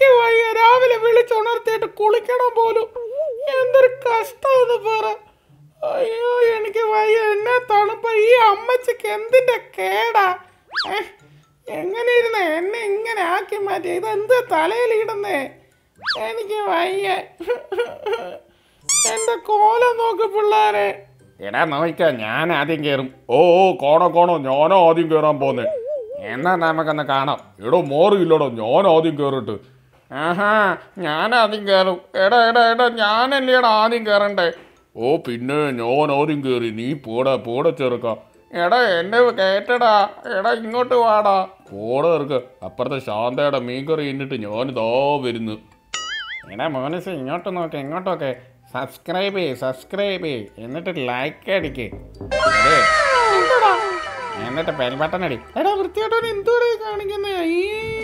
എനിക്ക് വയ്യ രാവിലെ വിളിച്ചുണർത്തിയിട്ട് കുളിക്കണം പോലും എന്തൊരു കഷ്ടം ഇത് പറ അയ്യോ എനിക്ക് വയ്യ എന്നെ തണുപ്പ ഈ അമ്മച്ചിക്ക് എന്തിന്റെ കേടാ ഏ, എങ്ങനെ ഇരുന്ന് എന്നെ ഇങ്ങനെ ആക്കി മാറ്റി ഇത് എന്ത് തലയിലിടുന്നേ എനിക്ക് വയ്യ എന്റെ കോലം നോക്ക് പിള്ളാരെ എടാ നോക്ക ഞാൻ ആദ്യം കയറും ഓ ഓ കോണോ കോണോ ഞാനോ ആദ്യം കയറാൻ പോന്നെ എന്നാ നമുക്കൊന്ന് കാണാം എടോ മോറിയില്ലടോ ഞാൻ ആദ്യം കയറിട്ട് ആഹാ ഞാൻ ആദ്യം കയറും എടാ എടാ എടാ ഞാനല്ലേടാ ആദ്യം കയറണ്ടേ ഓ പിന്നെ ഞാൻ ആദ്യം കയറി നീ പോടാ പോടെ ചെറുക്ക എടാ എന്നെ കേട്ടടാ എടാ ഇങ്ങോട്ട് വാടാ പോടെ ചെറുക്ക അപ്പുറത്തെ ശാന്തയുടെ മീൻകറി എന്നിട്ട് ഞാനിതാ വരുന്നു എടാ മോനസ് ഇങ്ങോട്ട് നോക്ക് ഇങ്ങോട്ടൊക്കെ സബ്സ്ക്രൈബ് ചെയ്യ് സബ്സ്ക്രൈബ് ചെയ്യ് എന്നിട്ട് ലൈക്ക് അടിക്ക് അതെ എന്നിട്ട് ബെൽ ബട്ടൺ അടി എടാ വൃത്തിയായിട്ടവൻ എന്തുകൂടെ കാണിക്കുന്നേ ഈ